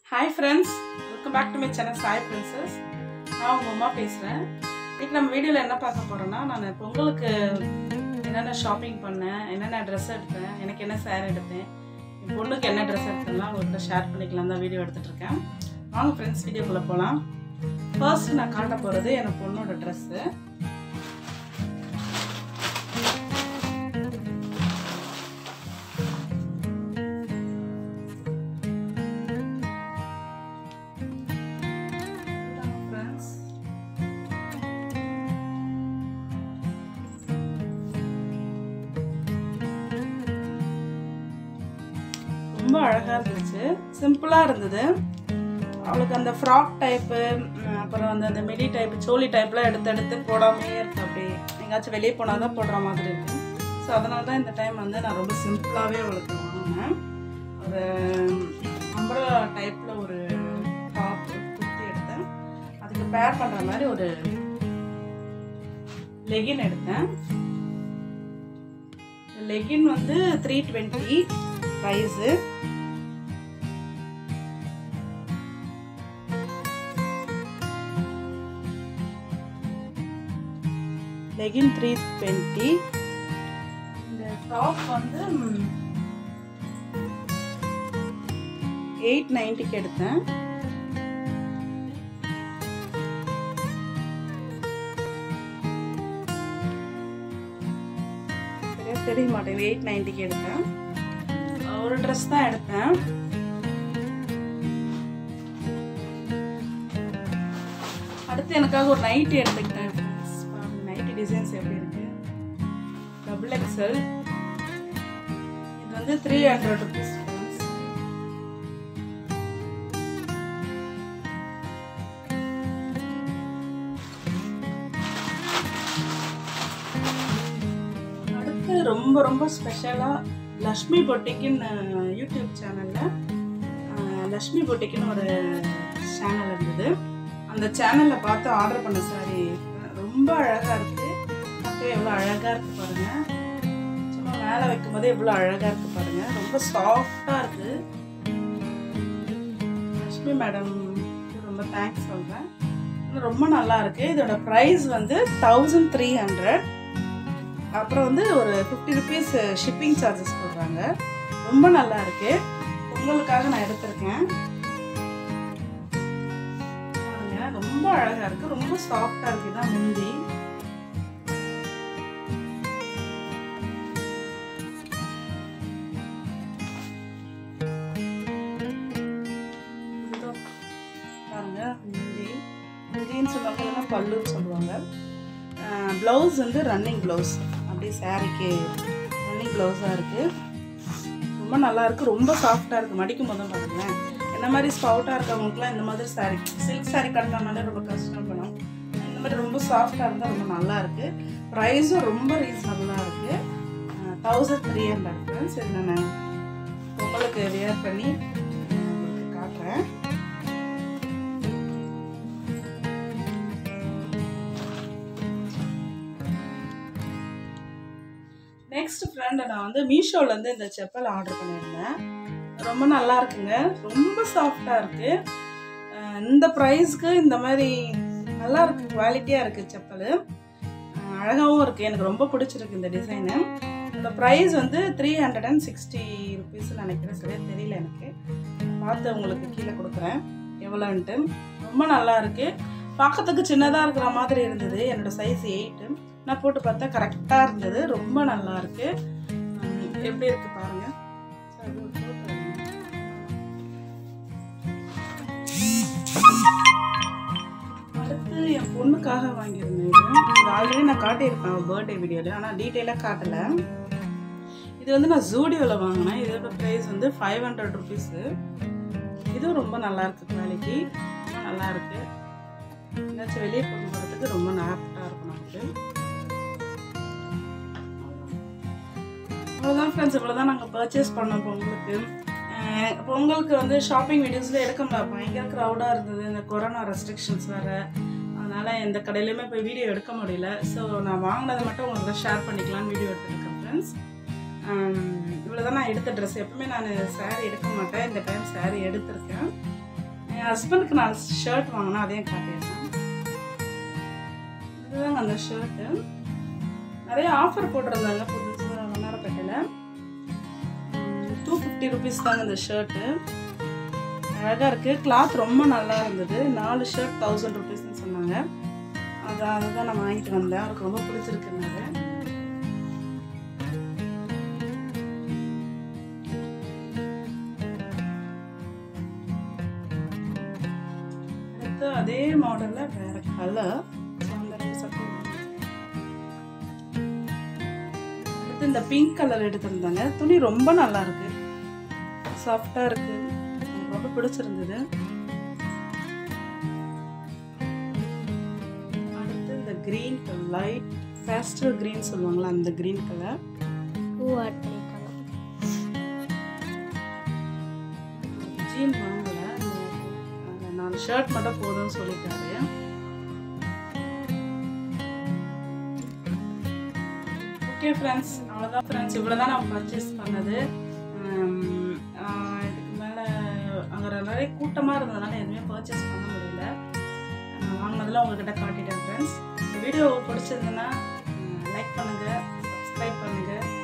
Hi friends welcome back to my channel Sai princess நான் உங்கள் அம்மா பேசுகிறேன் இன்னைக்கு நம்ம வீடியோவில் என்ன பார்க்க போகிறோன்னா நான் பொங்கலுக்கு என்னென்ன ஷாப்பிங் பண்ணேன் என்னென்ன ட்ரெஸ் எடுத்தேன் எனக்கு என்ன சேர் எடுத்தேன் என் பொண்ணுக்கு என்ன ட்ரெஸ் எடுத்தேன்லாம் உங்கள்கிட்ட ஷேர் பண்ணிக்கலாம் தான் வீடியோ எடுத்துகிட்டு இருக்கேன் வாங்க ஃப்ரெண்ட்ஸ் வீடியோக்குள்ளே போகலாம் ஃபர்ஸ்ட் நான் காட்ட போகிறது என் பொண்ணோட ட்ரெஸ்ஸு ஃப்ரெண்ட்ஸ் ரொம்ப அழகாக இருந்துச்சு சிம்பிளாக இருந்தது அவளுக்கு அந்த ஃப்ராக் டைப்பு அப்புறம் அந்த அந்த மிடி டைப் சோலி டைப்லாம் எடுத்து எடுத்து போடாமே இருக்கு அப்படியே எங்கேயாச்சும் வெளியே போனால் தான் போடுற மாதிரி இருக்கு ஸோ அதனால தான் இந்த டைம் வந்து நான் ரொம்ப சிம்பிளாகவே அவளுக்கு வாங்கினேன் ஒரு அம்பரலா டைப்பில் ஒரு டாப் குர்த்தி எடுத்தேன் அதுக்கு பேர் பண்ணுற மாதிரி ஒரு லெகின் எடுத்தேன் லெகின் வந்து three twenty price legging three twenty இந்த டாப் வந்து எயிட் நைன்ட்டிக்கு எடுத்தேன் சரியா தெரிய மாட்டேங்குது எயிட் நைன்ட்டிக்கு எடுத்தேன் ஒரு ட்ரெஸ் தான் எடுத்தேன் அடுத்து எனக்காக ஒரு நைட்டி எடுத்துக்கிட்டேன் நைட்டி டிசைன்ஸ் எப்படி இருக்கு டபுள் எக்ஸல் இது வந்து த்ரீ ஹண்ட்ரட் ருபீஸ் அடுத்து ரொம்ப ரொம்ப ஸ்பெஷலாக லக்ஷ்மி பொட்டிக்குன்னு யூடியூப் சேனலில் லக்ஷ்மி பொட்டிக்குன்னு ஒரு சேனல் இருந்தது அந்த சேனலில் பார்த்து ஆர்டர் பண்ண சாரி ரொம்ப அழகாக இருக்குது பார்க்கவே எவ்வளோ அழகாக இருக்குது பாருங்கள் சும்மா மேலே வைக்கும் போதே எவ்வளோ அழகாக இருக்குது பாருங்கள் ரொம்ப சாஃப்டாக இருக்குது லக்ஷ்மி மேடம் ரொம்ப தேங்க்ஸ் சொல்கிறேன் ரொம்ப நல்லா இருக்குது இதோட ப்ரைஸ் வந்து தௌசண்ட் த்ரீ ஹண்ட்ரட் அப்புறம் வந்து ஒரு ஃபிஃப்டி ருபீஸ் ஷிப்பிங் சார்ஜஸ் போடுறாங்க ரொம்ப நல்லா இருக்கு உங்களுக்காக நான் எடுத்திருக்கேன் பாருங்க, ரொம்ப அழகா இருக்கு ரொம்ப சாஃப்டா இருக்கு தான் முந்தி இதோ பாருங்க முந்தி முந்தின்னு சொல்லுவாங்க இல்லைன்னா பல்லுன்னு சொல்லுவாங்க ப்ளவுஸ் வந்து ரன்னிங் ப்ளவுஸ் அப்படியே சாரிக்கு ரன்னிங் ப்ளவுஸாக இருக்குது ரொம்ப நல்லா இருக்குது ரொம்ப சாஃப்டாக இருக்குது மடிக்கும் போதும் பாருங்களேன் என்ன மாதிரி ஸ்பவுட்டாக இருக்கவங்களுக்குலாம் இந்த மாதிரி சாரி சில்க் சாரி கட்டினாலே ரொம்ப கஷ்டப்படும் இந்த மாதிரி ரொம்ப சாஃப்டாக இருந்தால் ரொம்ப நல்லா இருக்குது ப்ரைஸும் ரொம்ப ரீசனபுளாக இருக்குது தௌசண்ட் த்ரீ ஹண்ட்ரட் ஃப்ரெண்ட்ஸ் இது நான் உங்களுக்கு வியர் பண்ணி உங்களுக்கு காட்டுறேன் நெக்ஸ்ட் ஃப்ரெண்டு நான் வந்து மீஷோலேருந்து இந்த செப்பல் ஆர்டர் பண்ணியிருந்தேன் ரொம்ப நல்லா இருக்குங்க ரொம்ப சாஃப்டாக இருக்குது இந்த ப்ரைஸ்க்கு இந்த மாதிரி நல்லா இருக்கு குவாலிட்டியாக இருக்குது செப்பல் அழகாகவும் இருக்குது எனக்கு ரொம்ப பிடிச்சிருக்கு இந்த டிசைனு இந்த ப்ரைஸ் வந்து three hundred and sixty rupees நினைக்கிறேன் சரியா தெரியல எனக்கு பார்த்து உங்களுக்கு கீழே கொடுக்குறேன் எவ்வளோன்ட்டு ரொம்ப நல்லா இருக்குது பார்க்கறதுக்கு சின்னதாக இருக்கிற மாதிரி இருந்தது என்னோடய சைஸ் எயிட்டு நான் போட்டு பார்த்தா கரெக்டாக இருந்தது ரொம்ப நல்லா இருக்கு உம், எப்படி இருக்கு பாருங்க சரி, ஒரு photo எடுங்க. அடுத்து என் பொண்ணுக்காக வாங்கியிருந்தேன் இது இது ஆல்ரெடி நான் காட்டியிருப்பேன் அவள் பர்த்டே வீடியோவில் ஆனால் டீட்டெயிலாக காட்டலை இது வந்து நான் ஜூடியோவில் வாங்கினேன் இதோட ப்ரைஸ் வந்து ஃபைவ் ஹண்ட்ரட் ருபீஸு இதுவும் ரொம்ப நல்லா இருக்கு குவாலிட்டி ரொம்ப நல்லா இருக்கு எங்கேயாச்சும் வெளியே கொண்டு போகிறதுக்கு ரொம்ப நாப்டாக இருக்கும் நமக்கு அவ்வளோதான் ஃப்ரெண்ட்ஸ் இவ்வளோ தான் நாங்கள் பர்ச்சேஸ் பண்ணோம் பொங்கலுக்கு அஹ் பொங்கலுக்கு வந்து ஷாப்பிங் வீடியோஸில் எடுக்க முடியல பயங்கர க்ரௌடாக இருந்தது இந்த கொரோனா ரெஸ்ட்ரிக்ஷன்ஸ் வேறு அதனால் எந்த கடையிலையுமே போய் வீடியோ எடுக்க முடியல ஸோ நான் வாங்கினதை மட்டும் உங்களுக்கு ஷேர் பண்ணிக்கலாம்னு வீடியோ எடுத்துருக்கேன் ஃப்ரெண்ட்ஸ் இவ்வளோ தான் நான் எடுத்த ட்ரெஸ் எப்பவுமே நான் saree எடுக்க மாட்டேன் இந்த டைம் saree எடுத்திருக்கேன் என் ஹஸ்பண்டுக்கு நான் ஷர்ட் வாங்கினேன் அதையும் காட்டிடுறேன் இதுதாங்க அந்த ஷர்ட்டு நிறைய ஆஃபர் போட்டிருந்தாங்க புதுசாக வண்ணாரப்பேட்டையில் டூ ஃபிஃப்டி ருபீஸ் தாங்க இந்த ஷர்ட்டு அழகாக இருக்குது கிளாத் ரொம்ப நல்லா இருந்தது நாலு ஷர்ட் தௌசண்ட் ருபீஸ்னு சொன்னாங்க அது அதை தான் நான் வாங்கிட்டு வந்தேன் அவருக்கு ரொம்ப பிடிச்சிருக்குனாரு அடுத்து அதே மாடலில் வேறு கலர் அடுத்து இந்த பிங்க் கலர் எடுத்திருந்தாங்க துணி ரொம்ப நல்லா இருக்கு சாஃப்டாக இருக்கு எனக்கு ரொம்ப பிடிச்சிருந்தது அடுத்து இந்த green colour light pastel green சொல்லுவாங்களா அந்த க்ரீன் கலர் பூ ஆட் பண்ணிக்கலாம் ஜீன் வாங்கலை அந்த நாலு ஷர்ட் மட்டும் போதும்னு சொல்லிட்டாரு ஓகே ஃப்ரெண்ட்ஸ் அவ்வளோதான் ஃப்ரெண்ட்ஸ் இவ்வளோ தான் நான் பர்ச்சேஸ் பண்ணது உம், ஆஹ் இதுக்கு மேலே அங்கே நிறைய கூட்டமாக இருந்ததுனால எதுவுமே பர்ச்சேஸ் பண்ண முடியல நான் வாங்கினதில் உங்ககிட்ட காட்டிட்டேன் ஃப்ரெண்ட்ஸ் இந்த வீடியோ பிடிச்சிருந்ததுன்னா லைக் பண்ணுங்கள் சப்ஸ்கிரைப் பண்ணுங்கள்